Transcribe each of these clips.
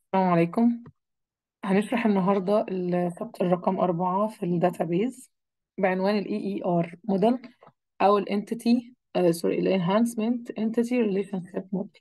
السلام عليكم هنشرح النهاردة الشابتر رقم أربعة في الداتابيز بعنوان ال EER موديل أو ال Entity آه سوري ال Enhancement Entity Relationship Model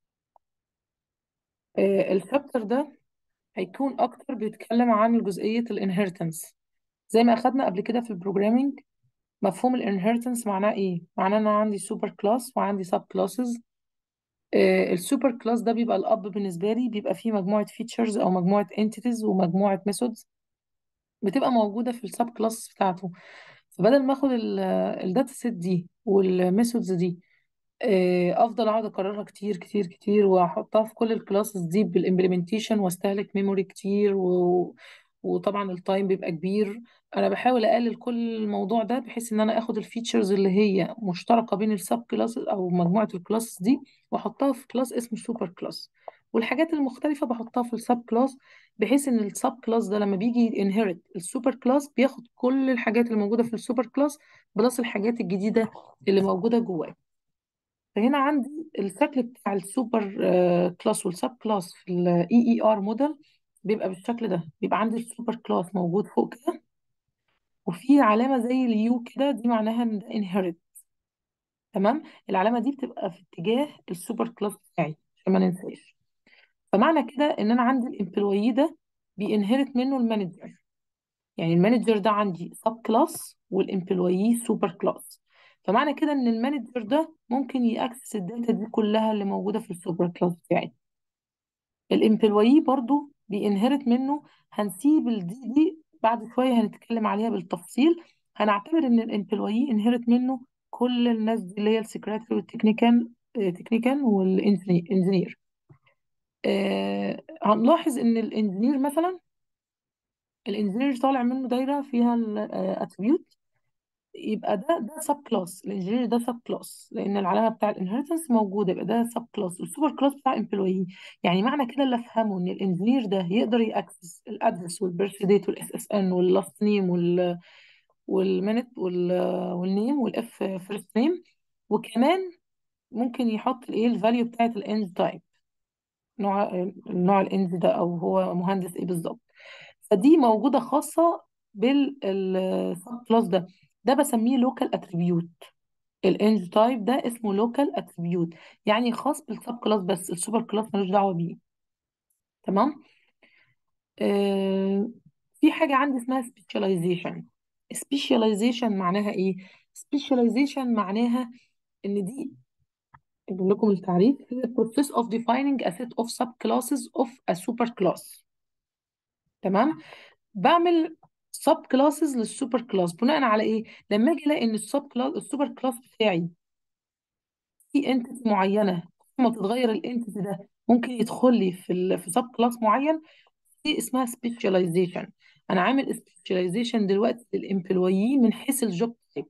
آه الشابتر ده هيكون أكتر بيتكلم عن جزئية ال Inheritance زي ما أخدنا قبل كده في البروجرامينج مفهوم ال Inheritance معناه إيه؟ معناه إن أنا عندي سوبر كلاس وعندي سب كلاسز السوبر كلاس ده بيبقى الأب بالنسبة لي بيبقى فيه مجموعة فيتشرز أو مجموعة entities ومجموعة ميثودز بتبقى موجودة في السب كلاس بتاعته فبدل ما اخد الداتا سيت دي والميثودز دي آه، افضل اقعد اكررها كتير كتير كتير واحطها في كل الكلاسز دي بالامبلمنتيشن واستهلك ميموري كتير و... وطبعا التايم بيبقى كبير انا بحاول اقلل كل الموضوع ده بحيث ان انا اخد الفيتشرز اللي هي مشتركه بين السب كلاس او مجموعه الكلاسز دي واحطها في كلاس اسمه سوبر كلاس والحاجات المختلفه بحطها في السب كلاس بحيث ان السب كلاس ده لما بيجي انهيرت السوبر كلاس بياخد كل الحاجات اللي موجوده في السوبر كلاس بلس الحاجات الجديده اللي موجوده جواه فهنا عندي الشكل بتاع السوبر آه، كلاس والسب كلاس في الاي اي ار موديل بيبقى بالشكل ده بيبقى عندي السوبر كلاس موجود فوق كده وفي علامة زي اليو كده دي معناها ان ده انهيرت تمام العلامة دي بتبقى في اتجاه السوبر كلاس بتاعي عشان ما ننساش فمعنى كده ان انا عندي الامبلوي ده بينهرت منه المانجر يعني المانجر ده عندي سب كلاس والامبلوي سوبر كلاس فمعنى كده ان المانجر ده ممكن ياكسس الداتا دي كلها اللي موجوده في السوبر كلاس بتاعي الامبلوي برضو بينهرت منه هنسيب الدي دي بعد شويه هنتكلم عليها بالتفصيل هنعتبر ان الامبلوي انهرت منه كل الناس دي اللي هي السكرتري والتكنيكال تكنيكال والانجينير آه هنلاحظ ان الانجينير مثلا الانجينير طالع منه دايره فيها الاتريبيوت يبقى ده ده سب كلاس الانجينير ده سب كلاس لان العلامه بتاع الانهيرتنس موجوده يبقى ده سب كلاس والسوبر كلاس بتاع امبلوي يعني معنى كده اللي افهمه ان الانجينير ده يقدر ياكسس الادرس والبيرث ديت والاس اس ان واللاست نيم وال والمينت والنيم والاف فيرست نيم وكمان ممكن يحط الايه الفاليو بتاعت الانج تايب نوع النوع الانج ده او هو مهندس ايه بالظبط فدي موجوده خاصه بالسب كلاس ده ده بسميه لوكال اتريبيوت الانج تايب ده اسمه لوكال اتريبيوت يعني خاص بالسب كلاس بس السوبر كلاس ملوش دعوه بيه تمام آه في حاجه عندي اسمها سبيشاليزيشن سبيشاليزيشن معناها ايه سبيشاليزيشن معناها ان دي اجيب لكم التعريف هي process of defining a set of subclasses of a superclass تمام بعمل سب كلاسز للسوبر كلاس بناء على ايه لما اجي الاقي ان السب كلاس السوبر كلاس بتاعي في انتيتي معينه لما تتغير الانتيتي ده ممكن يدخل لي في ال في سب كلاس معين دي اسمها سبيشاليزيشن انا عامل سبيشاليزيشن دلوقتي للامبلويي من حيث الجوب تايب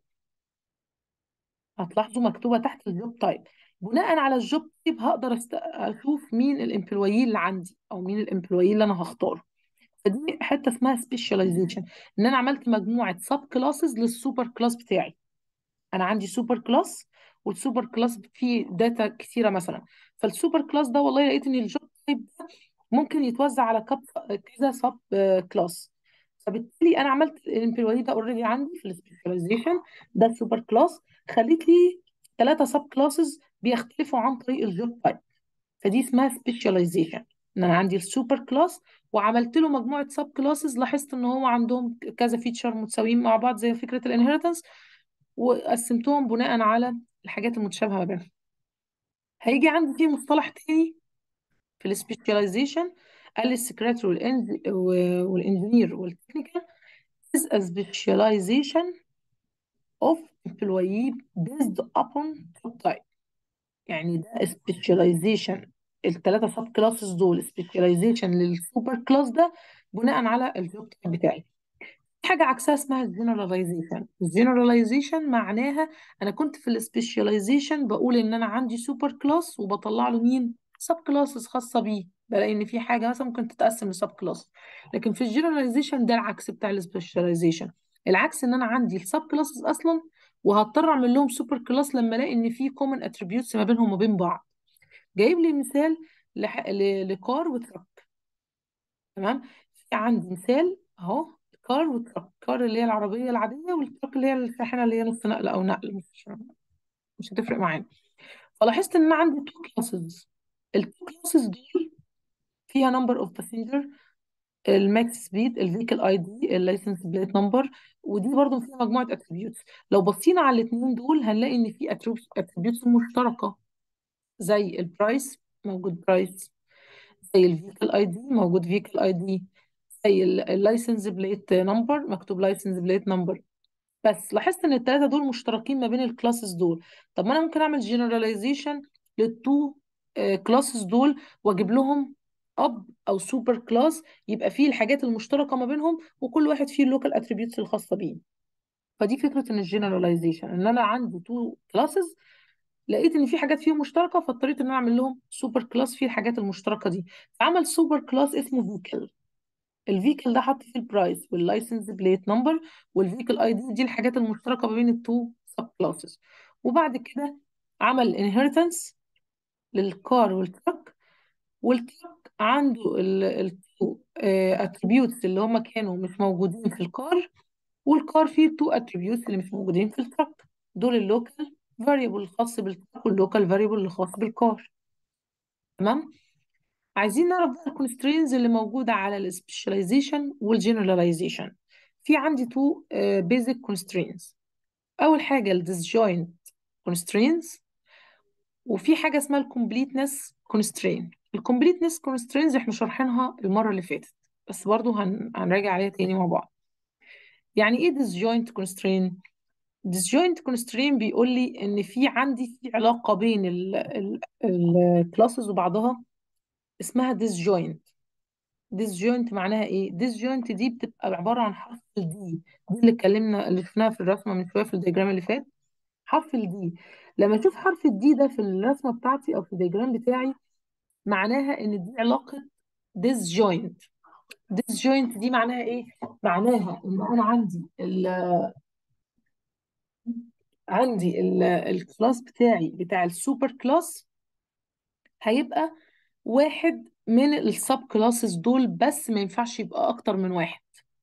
هتلاحظوا مكتوبه تحت الجوب تايب بناء على الجوب تايب هقدر است... اشوف مين الامبلويي اللي عندي او مين الامبلويي اللي انا هختاره فدي حته اسمها سبيشاليزيشن ان انا عملت مجموعه سب كلاسز للسوبر كلاس بتاعي انا عندي سوبر كلاس والسوبر كلاس فيه داتا كثيره مثلا فالسوبر كلاس ده والله لقيت ان الجوب تايب ده ممكن يتوزع على كب كذا سب كلاس فبالتالي انا عملت الامبلوي ده اوريدي عندي في السبيشاليزيشن ده السوبر كلاس خليت لي ثلاثه سب كلاسز بيختلفوا عن طريق الجوب تايب فدي اسمها سبيشاليزيشن ان انا عندي السوبر كلاس وعملت له مجموعه سب كلاسز لاحظت ان هو عندهم كذا فيتشر متساويين مع بعض زي فكره الانهيرتنس وقسمتهم بناء على الحاجات المتشابهه ما بينهم هيجي عندي فيه مصطلح تاني في السبيشاليزيشن قال لي السكرتري والانجينير والتكنيكال is a specialization of employee based upon job type يعني ده سبيشاليزيشن الثلاثه سب كلاسز دول سبيشاليزيشن للسوبر كلاس ده بناء على الجوب تايب بتاعي في حاجه عكسها اسمها الجنراليزيشن الجنراليزيشن معناها انا كنت في السبيشاليزيشن بقول ان انا عندي سوبر كلاس وبطلع له مين سب كلاسز خاصه بيه بلاقي ان في حاجه مثلا ممكن تتقسم لسب كلاس لكن في الجنراليزيشن ده العكس بتاع السبيشاليزيشن العكس ان انا عندي السب كلاسز اصلا وهضطر اعمل لهم سوبر كلاس لما الاقي ان في كومن اتريبيوتس ما بينهم وبين بعض جايب لي مثال لح... ل... لكار وتراك تمام في عندي مثال اهو كار وتراك كار اللي هي العربيه العاديه والتراك اللي هي الشاحنه اللي هي نص نقل او نقل مش مش هتفرق معانا فلاحظت ان انا عندي تو كلاسز التو كلاسز دول فيها نمبر اوف باسنجر الماكس سبيد الفيكل اي دي اللايسنس بليت نمبر ودي برضو فيها مجموعه اتريبيوتس لو بصينا على الاثنين دول هنلاقي ان في اتريبيوتس مشتركه زي البرايس موجود برايس زي الفيكل اي دي موجود فيكل اي دي زي اللايسنس بليت نمبر مكتوب لايسنس بليت نمبر بس لاحظت ان الثلاثه دول مشتركين ما بين الكلاسز دول طب ما انا ممكن اعمل جنراليزيشن للتو كلاسز دول واجيب لهم اب او سوبر كلاس يبقى فيه الحاجات المشتركه ما بينهم وكل واحد فيه اللوكال اتريبيوتس الخاصه بيه فدي فكره ان الجنراليزيشن ان انا عندي تو كلاسز لقيت ان في حاجات فيهم مشتركه فاضطريت ان انا اعمل لهم سوبر كلاس فيه الحاجات المشتركه دي فعمل سوبر كلاس اسمه فيكل الفيكل ده حط فيه البرايس واللايسنس بليت نمبر والفيكل اي دي دي الحاجات المشتركه ما بين التو سب كلاسز وبعد كده عمل انهيرتنس للكار والتراك والتراك عنده التو اتريبيوتس اللي هم كانوا مش موجودين في الكار والكار فيه التو اتريبيوتس اللي مش موجودين في التراك دول اللوكال فاريبل الخاص بالتراك واللوكال فاريبل الخاص بالكار تمام عايزين نعرف بقى الكونسترينز اللي موجودة على السبيشاليزيشن والجنراليزيشن في عندي تو بيزك كونسترينز أول حاجة الديسجوينت كونسترينز وفي حاجة اسمها الكومبليتنس كونسترين الكومبليتنس كونسترينز احنا شارحينها المرة اللي فاتت بس برضو هن... هنراجع عليها تاني مع بعض يعني ايه disjoint constraint disjoint constraint بيقول لي ان في عندي في علاقة بين الكلاسز وبعضها اسمها disjoint disjoint معناها ايه disjoint دي بتبقى عبارة عن حرف الدي دي اللي اتكلمنا اللي شفناها في الرسمة من شوية في الدياجرام اللي فات حرف الدي لما اشوف حرف الدي ده في الرسمة بتاعتي او في الدياجرام بتاعي معناها ان دي علاقة disjoint disjoint دي معناها ايه معناها ان انا عندي ال عندي ال الكلاس بتاعي بتاع السوبر كلاس هيبقى واحد من السب كلاسز دول بس ما ينفعش يبقى اكتر من واحد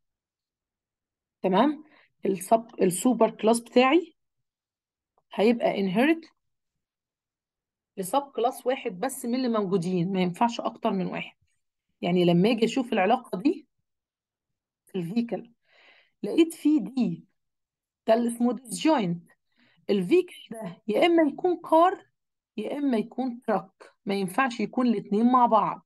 تمام السب السوبر كلاس بتاعي هيبقى انهيرت لسب كلاس واحد بس من اللي موجودين ما ينفعش اكتر من واحد يعني لما اجي اشوف العلاقه دي في الفيكل لقيت في دي ده اللي اسمه ديسجوينت الفيكل ده يا اما يكون كار يا اما يكون تراك ما ينفعش يكون الاثنين مع بعض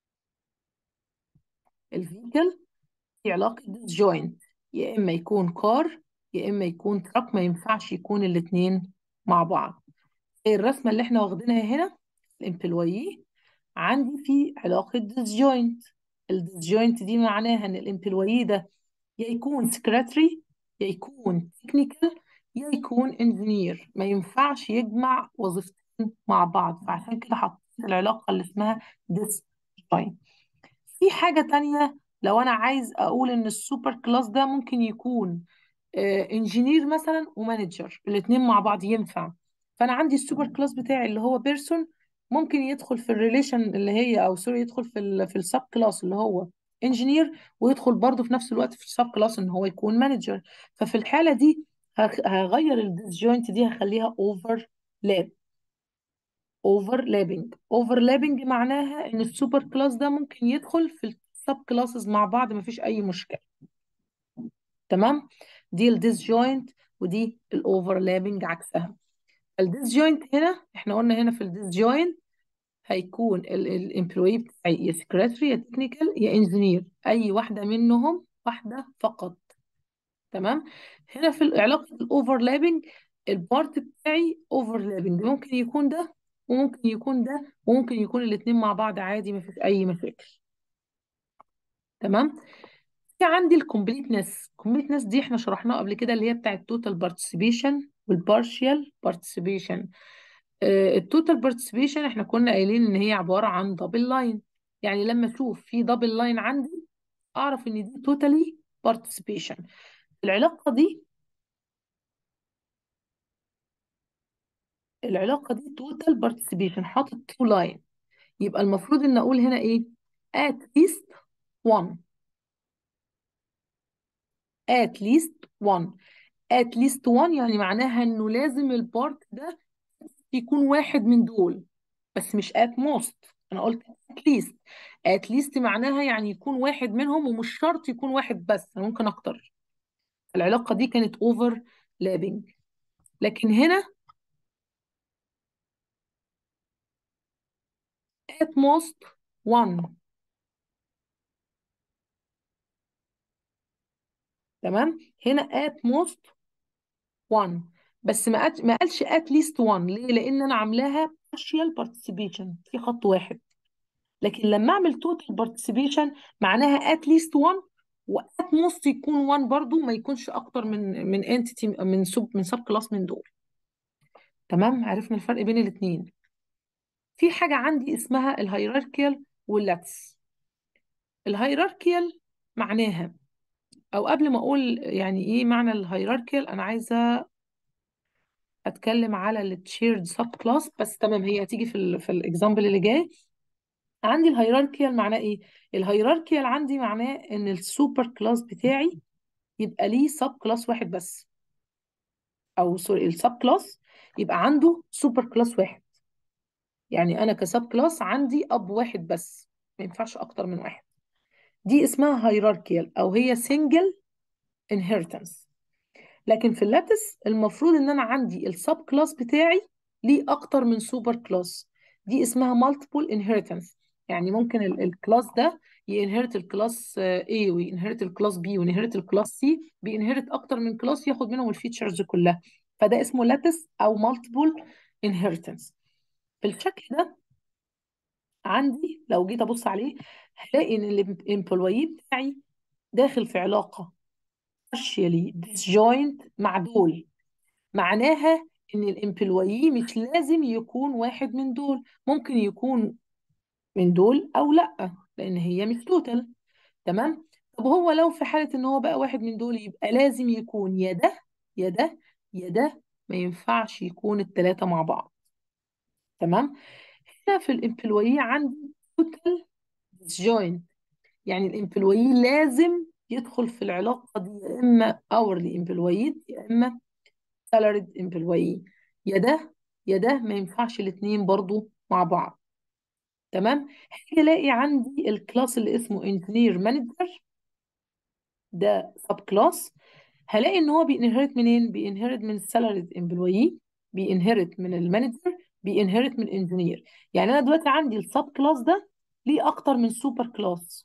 الفيكل في علاقه ديسجوينت يا اما يكون كار يا اما يكون تراك ما ينفعش يكون الاثنين مع بعض زي الرسمه اللي احنا واخدينها هنا الامبلويي عندي في علاقه ديسجوينت الديسجوينت دي معناها ان الامبلويي ده يا يكون سكرتري يا يكون تكنيكال يا يكون انجينير ما ينفعش يجمع وظيفتين مع بعض فعشان كده حطيت العلاقه اللي اسمها ديسجوينت في حاجه تانية لو انا عايز اقول ان السوبر كلاس ده ممكن يكون انجينير مثلا ومانجر الاثنين مع بعض ينفع فانا عندي السوبر كلاس بتاعي اللي هو بيرسون ممكن يدخل في الريليشن اللي هي او سوري يدخل في ال في السب كلاس اللي هو انجينير ويدخل برضه في نفس الوقت في السب كلاس ان هو يكون مانجر ففي الحاله دي هغير الديسجوينت دي هخليها اوفر لاب اوفرلابنج اوفرلابنج معناها ان السوبر كلاس ده ممكن يدخل في السب كلاسز مع بعض مفيش اي مشكله تمام دي الديسجوينت ودي الاوفرلابنج عكسها الديسجوينت هنا احنا قلنا هنا في الديسجوينت هيكون الامبلوي بتاعي يا سكرتري يا تكنيكال يا انجينير اي واحده منهم واحده فقط تمام هنا في علاقه الاوفرلابنج البارت بتاعي اوفرلابنج ممكن يكون ده وممكن يكون ده وممكن يكون الاثنين مع بعض عادي ما فيش اي مشاكل تمام في عندي الكومبليتنس الكومبليتنس دي احنا شرحناها قبل كده اللي هي بتاعه التوتال بارتيسيبيشن والبارشال بارتيسيبيشن التوتال بارتيسيبيشن احنا كنا قايلين ان هي عباره عن دبل لاين يعني لما اشوف في دبل لاين عندي اعرف ان دي توتالي بارتيسيبيشن العلاقه دي العلاقه دي توتال بارتيسيبيشن حاطط تو لاين يبقى المفروض ان اقول هنا ايه at least one at least one at least one يعني معناها انه لازم البارت ده يكون واحد من دول بس مش at most انا قلت at least at least معناها يعني يكون واحد منهم ومش شرط يكون واحد بس أنا ممكن اكتر العلاقة دي كانت overlapping لكن هنا at most one تمام هنا at most one بس ما قالش ما قالش at least one ليه لان انا عاملاها partial participation في خط واحد لكن لما اعمل total participation معناها at least one و at most يكون one برضو ما يكونش اكتر من من entity من سب من سب كلاس من دول تمام عرفنا الفرق بين الاثنين في حاجة عندي اسمها الهيراركيال واللاتس الهيراركيال معناها او قبل ما اقول يعني ايه معنى الهيراركيال انا عايزة اتكلم على التشيرد سب كلاس بس تمام هي هتيجي في ال في الاكزامبل اللي جاي عندي الهيراركيال معناه ايه الهيراركيال عندي معناه ان السوبر كلاس بتاعي يبقى ليه سب كلاس واحد بس او سوري السب كلاس يبقى عنده سوبر كلاس واحد يعني انا كسب كلاس عندي اب واحد بس ما ينفعش اكتر من واحد دي اسمها هيراركيال او هي سنجل انهيرتنس لكن في اللاتس المفروض ان انا عندي السب كلاس بتاعي ليه اكتر من سوبر كلاس دي اسمها مالتيبل انهيرتنس يعني ممكن الكلاس ده ينهرت الكلاس A وينهرت الكلاس B وينهرت الكلاس C بينهرت اكتر من كلاس ياخد منهم الفيتشرز كلها فده اسمه لاتس او مالتيبل انهيرتنس بالشكل ده عندي لو جيت ابص عليه هلاقي ان الامبلوي بتاعي داخل في علاقه partially disjoint مع دول معناها ان الامبلوي مش لازم يكون واحد من دول ممكن يكون من دول او لا لان هي مش توتال تمام طب هو لو في حاله ان هو بقى واحد من دول يبقى لازم يكون يا ده يا ده يا ده ما ينفعش يكون الثلاثه مع بعض تمام هنا في الامبلوي عندي توتال disjoint يعني الامبلوي لازم يدخل في العلاقة دي يا إما hourly employee يا إما salaried employee يا ده يا ده ما ينفعش الاتنين برضو مع بعض تمام هاجي الاقي عندي الكلاس اللي اسمه engineer manager ده سب كلاس هلاقي ان هو بينهرت منين بينهرت من salaried employee بينهرت من المانجر بينهرت من الانجينير يعني انا دلوقتي عندي السب كلاس ده ليه اكتر من سوبر كلاس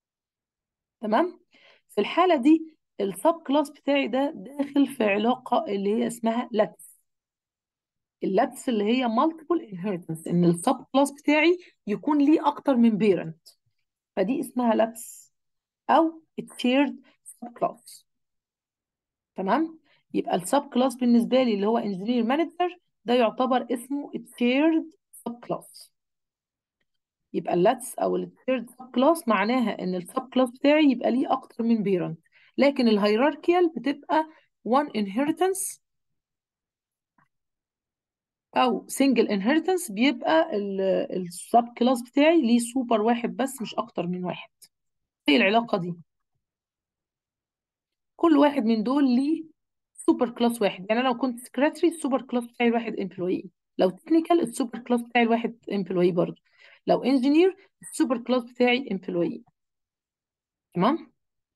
تمام في الحالة دي السب كلاس بتاعي ده داخل في علاقة اللي هي اسمها لاتس اللاتس اللي هي multiple inheritance ان السب كلاس بتاعي يكون ليه اكتر من بيرنت فدي اسمها لاتس او shared sub class تمام يبقى السب كلاس بالنسبة لي اللي هو engineer manager ده يعتبر اسمه shared sub class يبقى اللاتس او الثيرد سب كلاس معناها ان السب كلاس بتاعي يبقى ليه اكتر من بيرنت لكن الهيراركيال بتبقى one inheritance او single inheritance بيبقى السب كلاس بتاعي ليه سوبر واحد بس مش اكتر من واحد ايه العلاقة دي كل واحد من دول ليه سوبر كلاس واحد يعني انا لو كنت سكرتري السوبر كلاس بتاعي الواحد امبلوي لو تكنيكال السوبر كلاس بتاعي الواحد امبلوي برضه لو انجينير السوبر كلاس بتاعي امبلوي تمام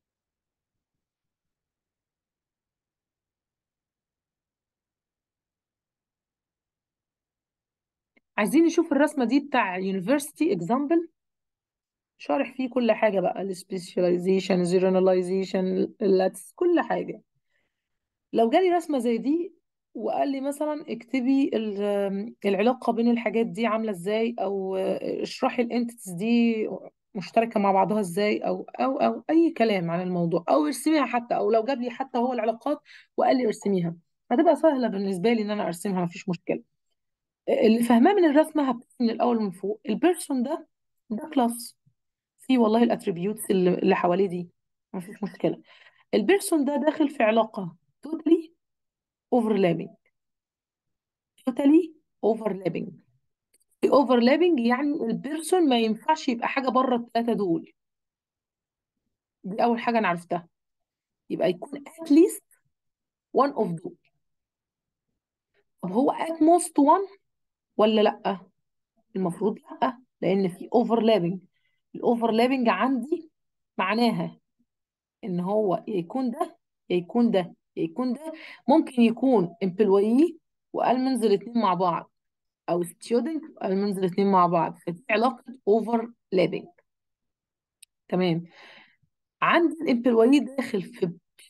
عايزين نشوف الرسمة دي بتاع يونيفرسيتي اكزامبل شارح فيه كل حاجة بقى السبيشاليزيشن جنراليزيشن اللاتس كل حاجة لو جالي رسمة زي دي وقال لي مثلا اكتبي ال- العلاقة بين الحاجات دي عاملة ازاي او اشرحي الانتيتيز دي مشتركة مع بعضها ازاي او او او اي كلام عن الموضوع او ارسميها حتى او لو جاب لي حتى هو العلاقات وقال لي ارسميها هتبقى سهلة بالنسبة لي ان انا ارسمها مفيش مشكلة اللي فاهماه من الرسمة هبتدي من الاول من فوق البيرسون ده ده كلاس في والله الاتريبيوتس اللي اللي حواليه دي مفيش مشكلة البيرسون ده داخل في علاقة totally overlapping totally overlapping overlapping يعني البيرسون ما ينفعش يبقى حاجة بره الثلاثة دول دي اول حاجه انا عرفتها يبقى يكون at least one of دول طب هو at most one ولا لا المفروض لا لان في overlapping الاوفرلابنج عندي معناها ان هو يا يكون ده يا يكون ده يا يكون ده ممكن يكون employee والمنز الاثنين مع بعض او student والمنز الاثنين مع بعض فدي علاقه overlapping تمام عندي الامبلوي داخل في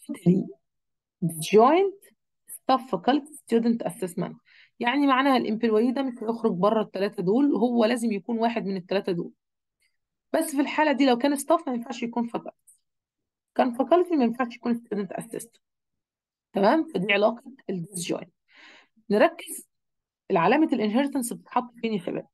joint staff faculty student assessment يعني معناها الامبلوي ده مش هيخرج بره الثلاثه دول هو لازم يكون واحد من الثلاثه دول بس في الحاله دي لو كان ستاف ما ينفعش يكون فاكولتي كان فاكولتي ما ينفعش يكون ستودنت اسيستنت تمام فدي علاقه الديسجوين نركز العلامه الانهيرتنس بتتحط فين يا شباب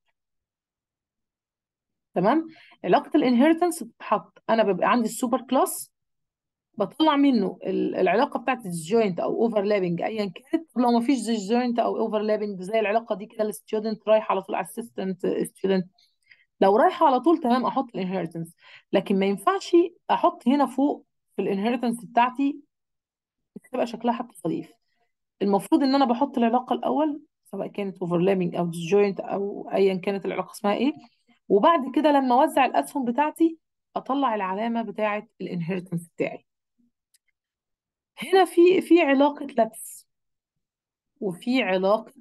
تمام علاقه الانهيرتنس بتتحط انا ببقى عندي السوبر كلاس بطلع منه ال- العلاقه بتاعت الجوينت او اوفرلابنج ايا كانت طب لو ما فيش جوينت او اوفرلابنج زي العلاقه دي كده الستودنت رايح على طول اسيستنت ستودنت لو رايحه على طول تمام احط الانهيرتنس لكن ما ينفعش احط هنا فوق في الانهيرتنس بتاعتي تبقى شكلها حتى ظريف المفروض ان انا بحط العلاقه الاول سواء كانت اوفرلابنج او جوينت او ايا كانت العلاقه اسمها ايه وبعد كده لما اوزع الاسهم بتاعتي اطلع العلامه بتاعه الانهيرتنس بتاعي هنا في في علاقه لبس وفي علاقه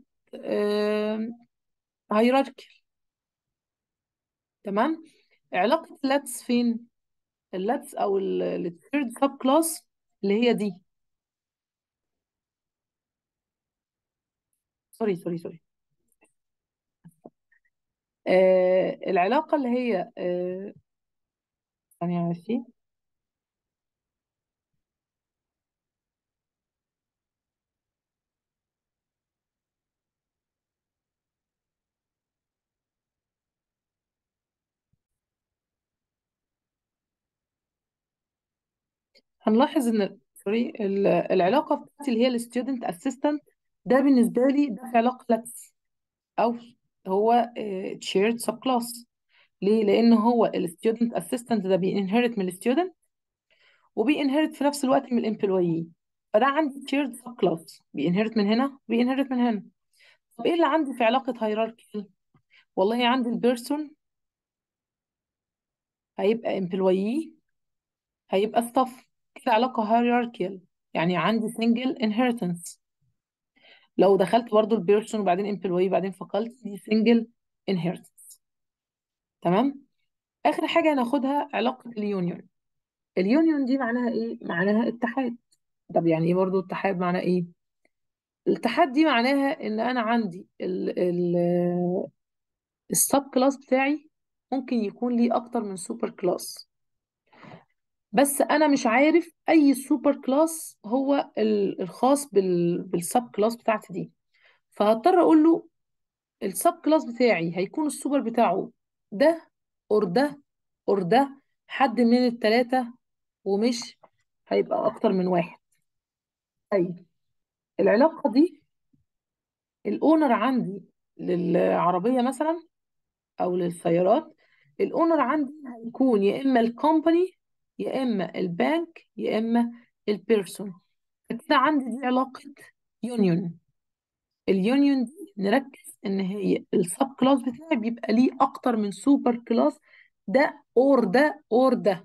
هيراركي تمام علاقه اللاتس فين اللاتس او الثيرد سب كلاس اللي هي دي سوري سوري سوري آه العلاقه اللي هي آه ثانيه ماشي هنلاحظ ان سوري ال- العلاقه بتاعتي اللي هي الستودنت اسيستنت ده بالنسبه لي ده في علاقه لاتس او هو تشيرد سب كلاس ليه لان هو الستودنت اسيستنت ده بينهرت من الستودنت وبينهرت في نفس الوقت من الامبلويي فده عندي تشيرد سب كلاس بينهرت من هنا بينهرت من هنا طب ايه اللي عندي في علاقه هيراركي والله عندي البيرسون هيبقى امبلويي هيبقى ستاف كده علاقه هيراركيال يعني عندي سنجل انهيرتنس لو دخلت برضو البيرسون وبعدين امبلوي وبعدين فاكولتي دي سنجل انهيرتنس تمام اخر حاجه هناخدها علاقه اليونيون اليونيون دي معناها ايه معناها اتحاد طب يعني ايه برضو اتحاد معناه ايه الاتحاد دي معناها ان انا عندي ال ال السب كلاس بتاعي ممكن يكون ليه اكتر من سوبر كلاس بس انا مش عارف اي سوبر كلاس هو ال- الخاص بال بالسب كلاس بتاعتي دي فهضطر اقول له السب كلاس بتاعي هيكون السوبر بتاعه ده اور ده اور ده حد من التلاتة ومش هيبقى اكتر من واحد طيب العلاقة دي الاونر عندي للعربية مثلا او للسيارات الاونر عندي هيكون يا اما الكومباني يا اما البنك يا اما البيرسون فكده عندي دي علاقة يونيون اليونيون دي نركز ان هي السب كلاس بتاعي بيبقى ليه اكتر من سوبر كلاس ده اور ده اور ده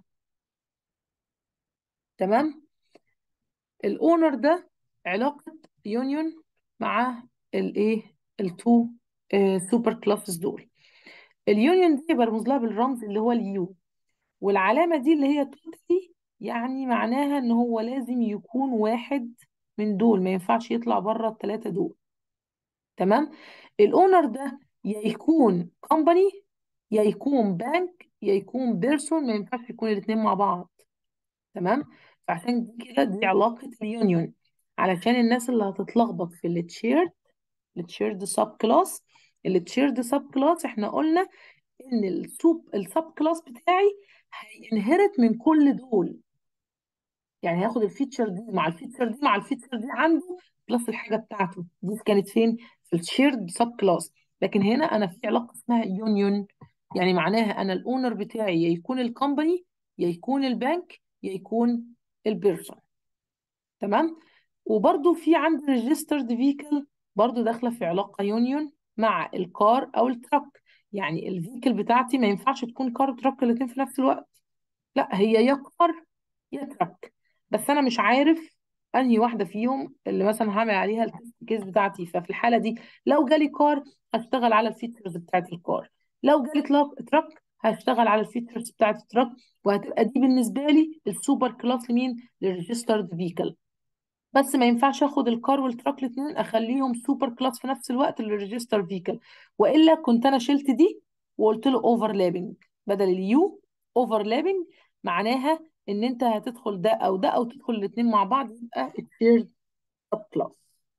تمام الاونر ده علاقة يونيون مع الايه التو سوبر كلاسز دول اليونيون دي برمز لها بالرمز اللي هو اليو والعلامة دي اللي هي توتالي يعني معناها ان هو لازم يكون واحد من دول ما ينفعش يطلع بره الثلاثة دول تمام الاونر ده يا يكون كومباني يا يكون بنك يا يكون بيرسون ما ينفعش يكون الاثنين مع بعض تمام فعشان دي كده دي علاقة اليونيون علشان الناس اللي هتتلخبط في التشيرد التشيرد سب كلاس التشيرد سب كلاس احنا قلنا ان السوب السب كلاس بتاعي هينهرت من كل دول يعني هاخد الفيتشر دي مع الفيتشر دي مع الفيتشر دي عنده بلس الحاجه بتاعته دي كانت فين في الشيرد سب كلاس لكن هنا انا في علاقه اسمها يونيون يعني معناها انا الاونر بتاعي يا يكون الكومباني يا يكون البنك يا يكون البيرسون تمام وبرضو في عند ريجسترد فيكل برضو داخله في علاقه يونيون مع الكار او التراك يعني الفيكل بتاعتي ما ينفعش تكون كار وتراك الاثنين في نفس الوقت لا هي يا كار يا تراك بس انا مش عارف انهي واحده فيهم اللي مثلا هعمل عليها التست كيس بتاعتي ففي الحاله دي لو جالي كار هشتغل على الفيتشرز بتاعت الكار لو جالي تراك تراك هشتغل على الفيتشرز بتاعت التراك وهتبقى دي بالنسبه لي السوبر كلاس لمين للريجسترد فيكل بس ما ينفعش اخد الكار والتراك الاثنين اخليهم سوبر كلاس في نفس الوقت للريجستر فيكل والا كنت انا شلت دي وقلت له اوفرلابنج بدل اليو اوفرلابنج معناها ان انت هتدخل ده او ده او تدخل الاثنين مع بعض يبقى الشيرد سب كلاس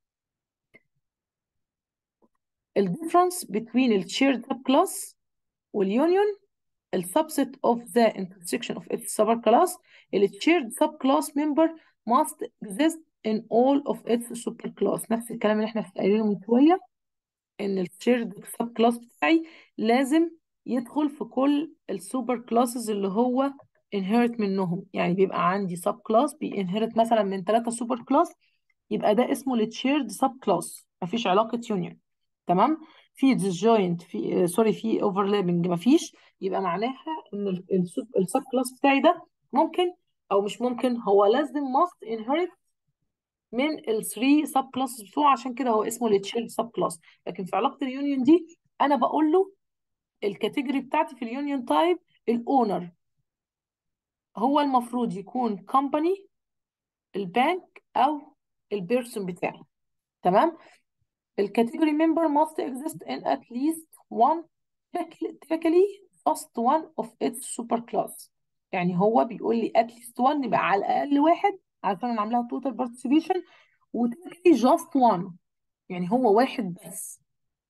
الديفرنس بين الشيرد سب كلاس واليونيون السبست of the intersection of its subclass ال shared subclass member must exist in all of its superclass نفس الكلام اللي احنا قايلينه من شويه ان الشيرد subclass بتاعي لازم يدخل في كل السوبر كلاسز اللي هو inherit منهم يعني بيبقى عندي subclass بينهرت مثلا من ثلاثة سوبر كلاس يبقى ده اسمه التشيرد subclass مفيش علاقة يونيون تمام في disjoint في سوري في overlapping مفيش يبقى معناها ان السب كلاس بتاعي ده ممكن او مش ممكن هو لازم must inherit من ال 3 سب كلاسز بتوعه عشان كده هو اسمه التشيلد سب كلاس لكن في علاقه اليونيون دي انا بقول له الكاتيجوري بتاعتي في اليونيون تايب الاونر هو المفروض يكون كومباني البنك او البيرسون بتاعي تمام الكاتيجوري member must exist in at least one typically just one of its superclass يعني هو بيقول لي at least one يبقى على الأقل واحد عشان أنا عاملاها total participation و typically just one يعني هو واحد بس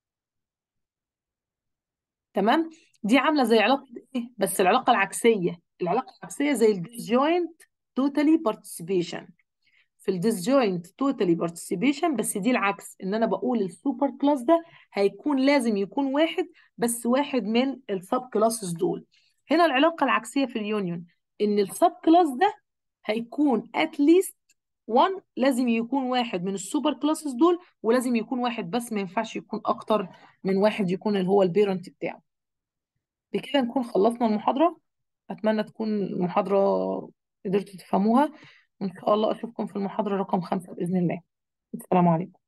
تمام دي عاملة زي علاقة إيه بس العلاقة العكسية العلاقة العكسية زي ال disjoint totally participation في الديسجوينت توتالي بارتيسيبيشن بس دي العكس ان انا بقول السوبر كلاس ده هيكون لازم يكون واحد بس واحد من السب كلاسز دول هنا العلاقه العكسيه في اليونيون ان السب كلاس ده هيكون اتليست 1 لازم يكون واحد من السوبر كلاسز دول ولازم يكون واحد بس ما ينفعش يكون اكتر من واحد يكون اللي هو البيرنت بتاعه بكده نكون خلصنا المحاضره اتمنى تكون المحاضره قدرتوا تفهموها وإن شاء الله أشوفكم في المحاضرة رقم خمسة بإذن الله السلام عليكم